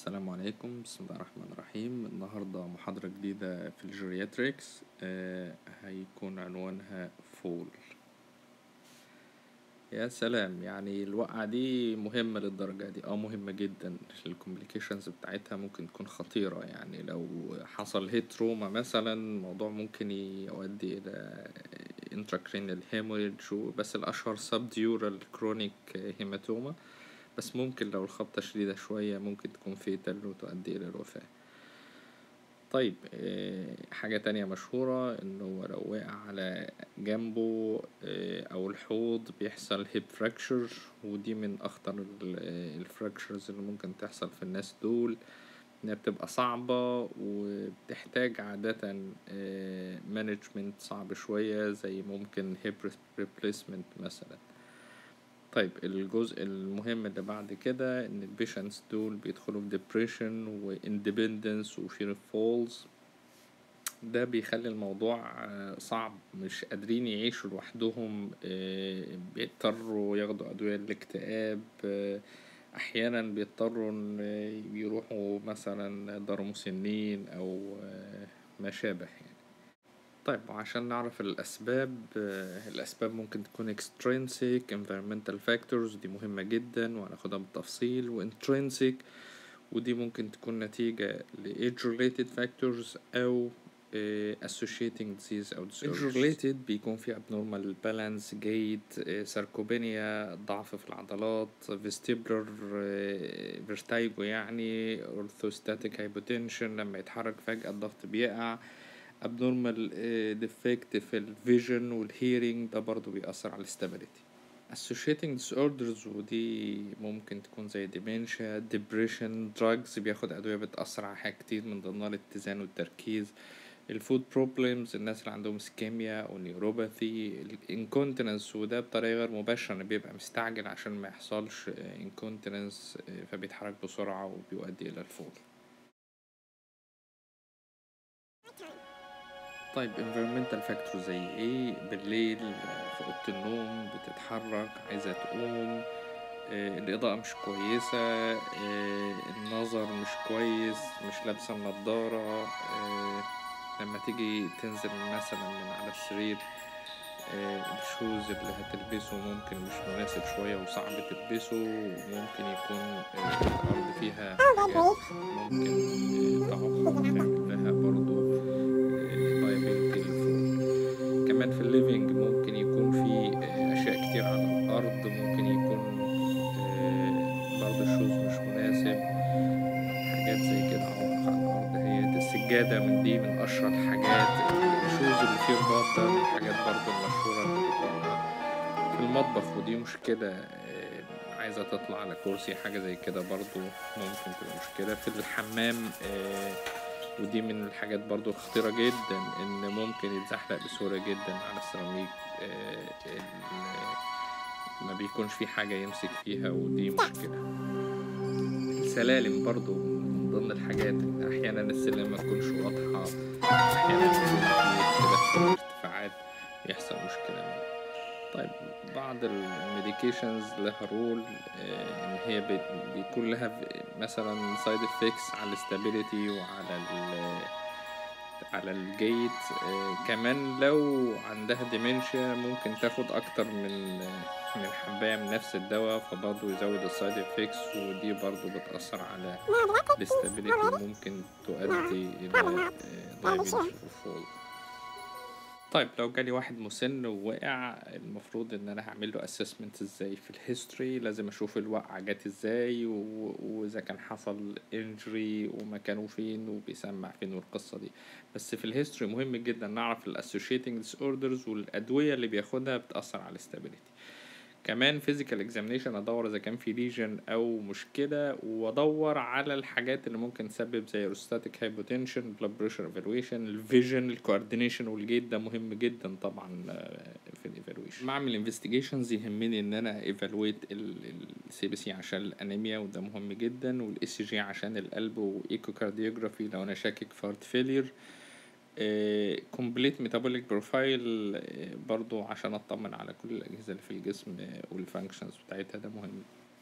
السلام عليكم بسم الله الرحمن الرحيم النهاردة محاضرة جديدة في الجيرياتريكس آه هيكون عنوانها فول يا سلام يعني الوقعة دي مهمة للدرجة دي اه مهمة جدا الكومبليكيشنز بتاعتها ممكن تكون خطيرة يعني لو حصل هيت تروما مثلا الموضوع ممكن يؤدي إلى intracranial hemorrhage بس الأشهر subdural chronic هيماتوما بس ممكن لو الخبطة شديدة شوية ممكن تكون فيتال وتؤدي إلى الوفاة طيب آه، حاجة تانية مشهورة إنه لو وقع على جنبه آه، أو الحوض بيحصل هيب فراكشر ودي من أخطر الفراكشرز اللي ممكن تحصل في الناس دول إنها بتبقى صعبة وبتحتاج عادة مانجمنت صعب شوية زي ممكن هيب ريبليسمنت مثلا طيب الجزء المهم اللي بعد كده ان البيشنتس دول بيدخلوا في depression و independence و fear of falls ده بيخلي الموضوع آه، صعب مش قادرين يعيشوا لوحدهم آه، بيضطروا ياخدوا أدوية للاكتئاب آه، أحيانا بيضطروا إن يروحوا مثلا دار مسنين أو آه، ما شابه يعني طيب وعشان نعرف الأسباب آه، الأسباب ممكن تكون extrinsic environmental factors دي مهمة جدا وهناخدها بالتفصيل و intrinsic ودي ممكن تكون نتيجة ل age related factors أو آه، associating disease أو disorders age related بيكون في abnormal balance gait آه، sarcopenia ضعف في العضلات vestibular آه، vertigo يعني orthostatic hypotension لما يتحرك فجأة الضغط بيقع abnormal آه، defect في الفيجن والهيرنج ده برضو بيأثر على الاستابيليتي associating disorders ودي ممكن تكون زي dementia depression drugs بياخد أدوية بتأثر على حاجات كتير من ضمنها الاتزان والتركيز الفود بروبلمز الناس اللي عندهم سكيميا او نيوروباثي الانكونتيننس وده بطريقه غير مباشره انه بيبقى مستعجل عشان ما يحصلش انكونتيننس فبيتحرك بسرعه وبيؤدي الى الفول طيب environmental factor زي ايه بالليل آه، في اوضه النوم بتتحرك عايزه تقوم آه، الإضاءة مش كويسة آه، النظر مش كويس مش لابسة النضارة آه، لما تيجي تنزل مثلا من على السرير آه، الشوز اللي هتلبسه ممكن مش مناسب شوية وصعب تلبسه وممكن يكون آه، الأرض فيها حاجات ممكن آه، طبعا تعمل لها برضو liability للفوق كمان في الليفينج ممكن يكون في آه، أشياء كتير على الأرض ممكن يكون آه، برضو الشوز مش مناسب حاجات زي كده عوائق على الأرض هي السجادة من دي من أشهر الحاجات الشوز اللي فيه رباط ده من الحاجات برضو المشهورة اللي بتبقى في المطبخ ودي مشكلة آه، عايزة تطلع على كرسي حاجة زي كده برضو ممكن تبقى مشكلة في الحمام آه، ودي من الحاجات برضو الخطيرة جدا ان ممكن يتزحلق بسهولة جدا على السيراميك آه، ال- ما بيكونش في حاجة يمسك فيها ودي مشكلة السلالم برضو من ضمن الحاجات ان احيانا السلم ما تكونش واضحة احيانا يكون في اختلاف في الارتفاعات يحصل مشكلة منها. طيب بعض الميديكيشنز لها رول آه، ان هي بي- بيكون لها ف- مثلا سايد افكتس على الاستابيليتي وعلى ال على الجيت آه، كمان لو عندها ديمنشيا ممكن تاخد اكتر من من حباية من نفس الدواء فبرضه يزود السايد افكتس ودي برضه بتأثر على الاستابيليتي وممكن تؤدي إلى diabetes وفول طيب لو جالي واحد مسن ووقع المفروض ان انا هعمل له اسسمنت ازاي في الهيستوري لازم اشوف الوقعه جت ازاي و- واذا كان حصل انجري ومكانه فين وبيسمع فين والقصه دي بس في الهيستوري مهم جدا نعرف الاسوشيتنج ديس اوردرز والادويه اللي بياخدها بتاثر على الاستابيليتي كمان فيزيكال اكزامينيشن ادور اذا كان في ليجن او مشكله وادور على الحاجات اللي ممكن تسبب زي روستاتيك هايبوتنشن بلاد بريشر ايفالويشن الفيجن الكوردينيشن والجيت ده مهم جدا طبعا آه، في الايفالويشن بعمل انفستيجيشنز يهمني ان انا ايفالويت السي بي سي عشان الانيميا وده مهم جدا والاي سي جي عشان القلب وايكوكارديوجرافي لو انا شاكك في هارت فيلير كومبليت ميتابوليك بروفايل برضو عشان اطمن على كل الاجهزه اللي في الجسم آه، والفانكشنز بتاعتها ده مهم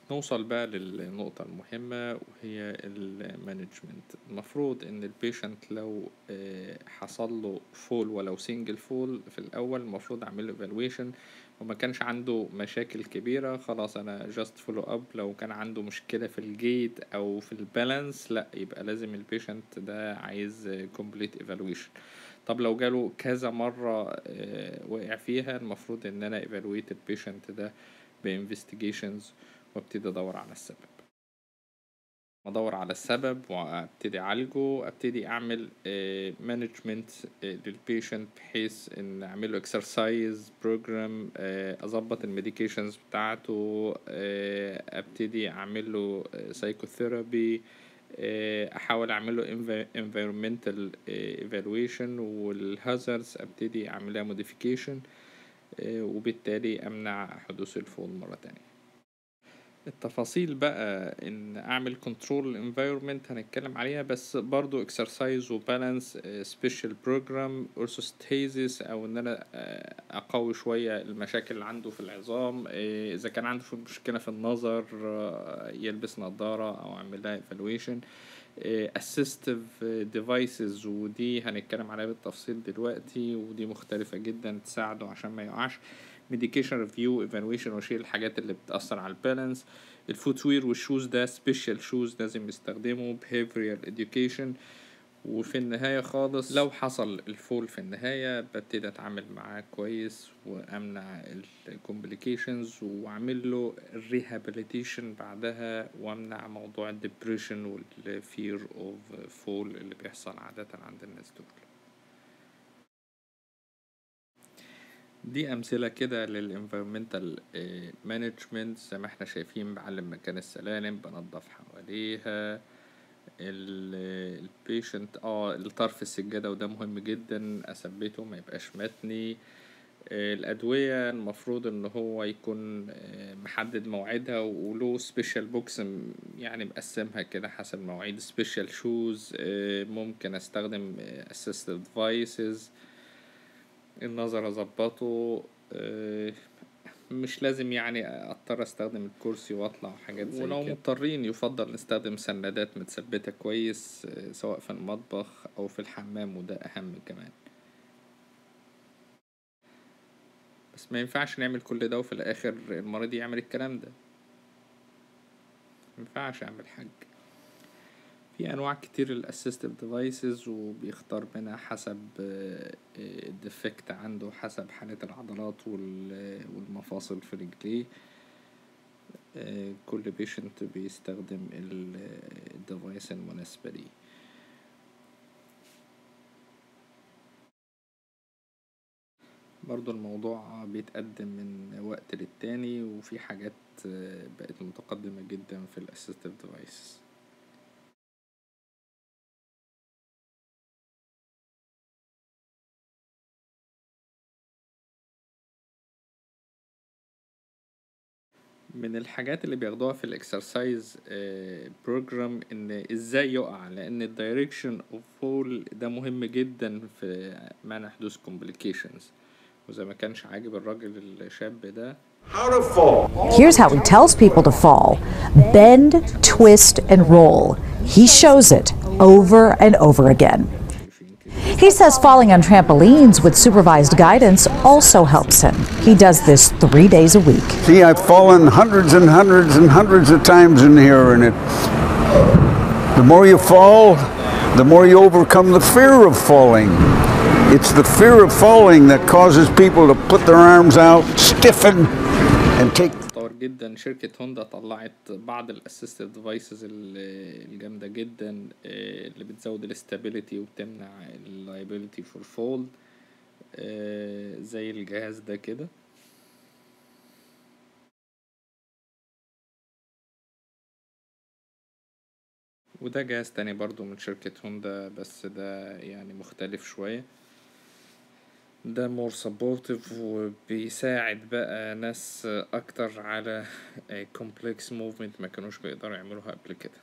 نوصل بقى للنقطة المهمة وهي المانجمنت المفروض ان البيشنت لو آه، حصل له فول ولو سنجل فول في الاول المفروض اعمل له evaluation وما كانش عنده مشاكل كبيرة خلاص انا جاست فولو اب لو كان عنده مشكلة في الجيت او في البالانس لا يبقى لازم البيشنت ده عايز كومبليت evaluation طب لو جاله كذا مرة آه، وقع فيها المفروض ان انا evaluate البيشنت ده بانفستيجيشنز وابتدي ادور على السبب ادور على السبب وابتدي اعالجه ابتدي اعمل مانجمنت للبيشنت بحيث ان اعمل له اكسرسايز بروجرام اظبط الميديكيشنز بتاعته آه، ابتدي اعمل له سايكوثيرابي احاول اعمل له environmental آه، evaluation والهازارds ابتدي اعملها modification آه، وبالتالي امنع حدوث الفول مره تانية التفاصيل بقى ان اعمل كنترول انفايرمنت هنتكلم عليها بس برضو اكسرسايز وبالانس سبيشال بروجرام اورثوستيزيس او ان انا آه، اقوي شويه المشاكل اللي عنده في العظام آه، اذا كان عنده في مشكله في النظر آه، يلبس نظاره او اعمل لها ايفالويشن اسيستيف ديفايسز ودي هنتكلم عليها بالتفصيل دلوقتي ودي مختلفه جدا تساعده عشان ما يقعش ميديكيشن ريفيو ايفالويشن واشيل الحاجات اللي بتاثر على البالانس الفوتوير والشوز ده سبيشال شوز لازم يستخدمه behavioral education وفي النهاية خالص لو حصل الفول في النهاية ببتدي اتعامل معاه كويس وامنع الكومبليكيشنز واعمل له ريهابيليتيشن بعدها وامنع موضوع الدبريشن والفير اوف فول اللي بيحصل عادة عند الناس دول دي أمثلة كده للإنفيرومنتال مانجمنت زي ما احنا شايفين بعلم مكان السلالم بنضف حواليها البيشنت اه الطرف السجادة وده مهم جدا أثبته ما يبقاش متني آه، الأدوية المفروض إن هو يكون آه، محدد موعدها وله سبيشال بوكس يعني مقسمها كده حسب مواعيد سبيشال شوز ممكن أستخدم assistive devices النظر اظبطه آه، مش لازم يعني اضطر استخدم الكرسي واطلع وحاجات زي ولو كده مضطرين يفضل نستخدم سندات متثبتة كويس آه، سواء في المطبخ او في الحمام وده اهم كمان بس ما ينفعش نعمل كل ده وفي الاخر المريض يعمل الكلام ده ما ينفعش اعمل حاجة في انواع كتير الاسيستيف ديفايسز وبيختار منها حسب الديفكت عنده حسب حالة العضلات وال- والمفاصل في رجليه آه، كل بيشنت بيستخدم الديفايس المناسبة ليه برضو الموضوع بيتقدم من وقت للتاني وفي حاجات آه، بقت متقدمة جدا في الاسيستيف ديفايسز من الحاجات اللي بياخدوها في الاكسرسايز بروجرام ان ازاي يقع لان الدايركشن اوف فول ده مهم جدا في منع حدوث كومبليكيشنز وزي ما كانش عاجب الراجل الشاب ده How to fall. Here's how he tells people to fall bend, twist, and roll. He shows it over and over again. شايفين كده He says falling on trampolines with supervised guidance also helps him. He does this three days a week. See, I've fallen hundreds and hundreds and hundreds of times in here, and it. The more you fall, the more you overcome the fear of falling. It's the fear of falling that causes people to put their arms out, stiffen, and take متطور جدا شركة هوندا طلعت بعض الاسيستيف ديفايسز الجامدة جدا آه، اللي بتزود الاستابيليتي وبتمنع اللايبيليتي فور فول زي الجهاز ده كده وده جهاز تاني برضو من شركة هوندا بس ده يعني مختلف شوية ده مور سبورتيف وبيساعد بقى ناس اكتر على كومبلكس موفمنت ما كانوش بيقدروا يعملوها قبل كده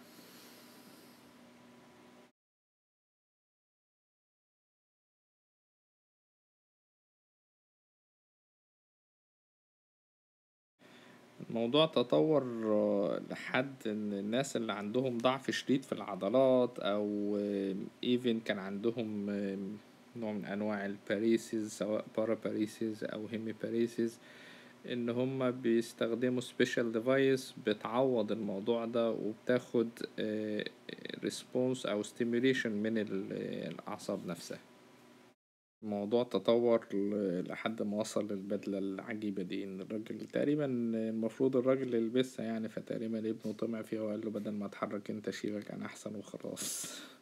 الموضوع تطور آه، لحد ان الناس اللي عندهم ضعف شديد في العضلات او ايفن كان عندهم آه، نوع من انواع الباريسيز سواء باراباريسيز او هيميباريسيز ان هما بيستخدموا سبيشال ديفايس بتعوض الموضوع ده وبتاخد ريسبونس او ستيميوليشن من ال- الاعصاب نفسها الموضوع تطور ل- لحد ما وصل للبدلة العجيبة دي ان الراجل تقريبا المفروض الراجل يلبسها يعني فتقريبا ابنه طمع فيها وقال له بدل ما تحرك انت شيلك انا احسن وخلاص